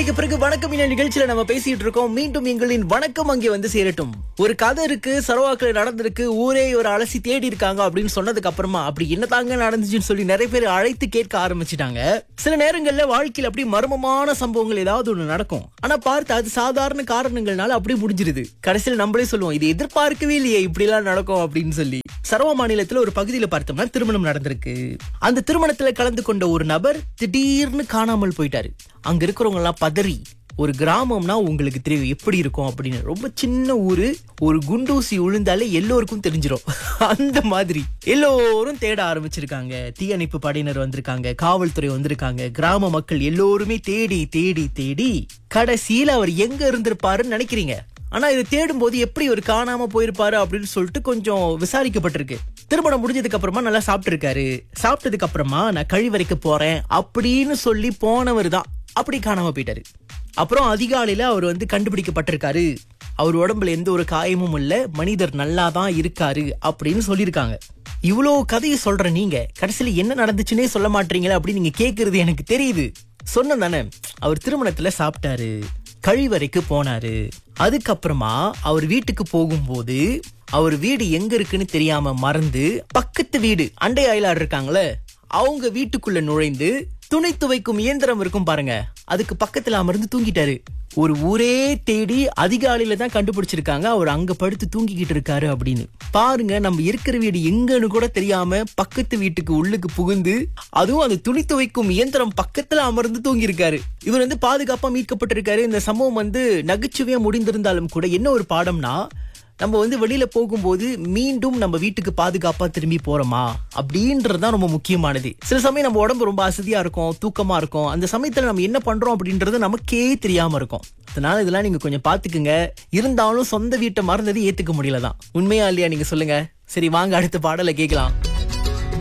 இடைவேளைக்கு பிறகு வணக்கம் இந்த நிகழ்ச்சியில நம்ம பேசிட்டு இருக்கோம் மீண்டும் எங்களின் வணக்கம் அங்கே வந்து சேரட்டும் ஒரு கதை இருக்கு சரவாக்கில் நடந்திருக்கு ஊரே ஒரு அலசி தேடி இருக்காங்க அப்படின்னு சொன்னதுக்கு அப்புறமா அப்படி என்னதாங்க நடந்துச்சுன்னு சொல்லி நிறைய பேர் அழைத்து கேட்க ஆரம்பிச்சிட்டாங்க சில நேரங்கள்ல வாழ்க்கையில அப்படி மர்மமான சம்பவங்கள் ஏதாவது ஒண்ணு நடக்கும் ஆனா பார்த்து அது சாதாரண காரணங்கள்னால அப்படியே முடிஞ்சிருது கடைசியில் நம்மளே சொல்லுவோம் இது எதிர்பார்க்கவே இல்லையே இப்படி எல்லாம் நடக்கும் அப்படின்னு சொல்லி சரவா மாநிலத்துல ஒரு பகுதியில பார்த்தோம்னா திருமணம் நடந்திருக்கு அந்த திருமணத்துல கலந்து கொண்ட ஒரு நபர் திடீர்னு காணாமல் போயிட்டாரு அங்க இருக்கிறவங்க எல்லாம் பதறி ஒரு கிராமம்னா உங்களுக்கு தெரியும் எப்படி இருக்கும் அப்படின்னு ரொம்ப சின்ன ஊரு ஒரு குண்டூசி விழுந்தாலே எல்லோருக்கும் தெரிஞ்சிடும் அந்த மாதிரி எல்லோரும் தேட ஆரம்பிச்சிருக்காங்க தீயணைப்பு படையினர் வந்திருக்காங்க காவல்துறை வந்திருக்காங்க கிராம மக்கள் எல்லோருமே தேடி தேடி தேடி கடைசியில அவர் எங்க இருந்திருப்பாருன்னு நினைக்கிறீங்க ஆனா இதை தேடும் போது எப்படி ஒரு காணாம போயிருப்பாரு அப்படின்னு சொல்லிட்டு கொஞ்சம் விசாரிக்கப்பட்டிருக்கு திருமணம் முடிஞ்சதுக்கு அப்புறமா நல்லா சாப்பிட்டு இருக்காரு சாப்பிட்டதுக்கு அப்புறமா நான் கழிவறைக்கு போறேன் அப்படின்னு சொல்லி போனவர் தான் அப்படி காணாம போயிட்டாரு அப்புறம் அதிகாலையில அவர் வந்து கண்டுபிடிக்கப்பட்டிருக்காரு அவர் உடம்புல எந்த ஒரு காயமும் இல்ல மனிதர் நல்லா தான் இருக்காரு அப்படின்னு சொல்லியிருக்காங்க இவ்வளோ கதையை சொல்ற நீங்க கடைசியில என்ன நடந்துச்சுன்னே சொல்ல மாட்டீங்களா அப்படின்னு நீங்க கேக்குறது எனக்கு தெரியுது சொன்ன தானே அவர் திருமணத்துல சாப்பிட்டாரு கழிவறைக்கு போனாரு அதுக்கப்புறமா அவர் வீட்டுக்கு போகும்போது அவர் வீடு எங்க இருக்குன்னு தெரியாம மறந்து பக்கத்து வீடு அண்டை அயலார் இருக்காங்களே அவங்க வீட்டுக்குள்ள நுழைந்து துணி துவைக்கும் இயந்திரம் இருக்கும் பாருங்க அதுக்கு பக்கத்துல அமர்ந்து தூங்கிட்டாரு ஒரு ஊரே தேடி அதிகாலையில தான் கண்டுபிடிச்சிருக்காங்க அவர் அங்க படுத்து தூங்கிக்கிட்டு இருக்காரு அப்படின்னு பாருங்க நம்ம இருக்கிற வீடு எங்கன்னு கூட தெரியாம பக்கத்து வீட்டுக்கு உள்ளுக்கு புகுந்து அதுவும் அந்த துணி துவைக்கும் இயந்திரம் பக்கத்துல அமர்ந்து தூங்கி இருக்காரு இவர் வந்து பாதுகாப்பா மீட்கப்பட்டிருக்காரு இந்த சம்பவம் வந்து நகைச்சுவையா முடிந்திருந்தாலும் கூட என்ன ஒரு பாடம்னா நம்ம வந்து வெளியில போகும்போது மீண்டும் நம்ம வீட்டுக்கு பாதுகாப்பா திரும்பி போறோமா அப்படின்றது தான் ரொம்ப முக்கியமானது சில சமயம் நம்ம உடம்பு ரொம்ப அசதியா இருக்கும் தூக்கமா இருக்கும் அந்த சமயத்துல நம்ம என்ன பண்றோம் அப்படின்றது நமக்கே தெரியாம இருக்கும் அதனால இதெல்லாம் நீங்க கொஞ்சம் பாத்துக்குங்க இருந்தாலும் சொந்த வீட்டை மறந்தது ஏத்துக்க முடியலதான் உண்மையா இல்லையா நீங்க சொல்லுங்க சரி வாங்க அடுத்த பாடலை கேட்கலாம்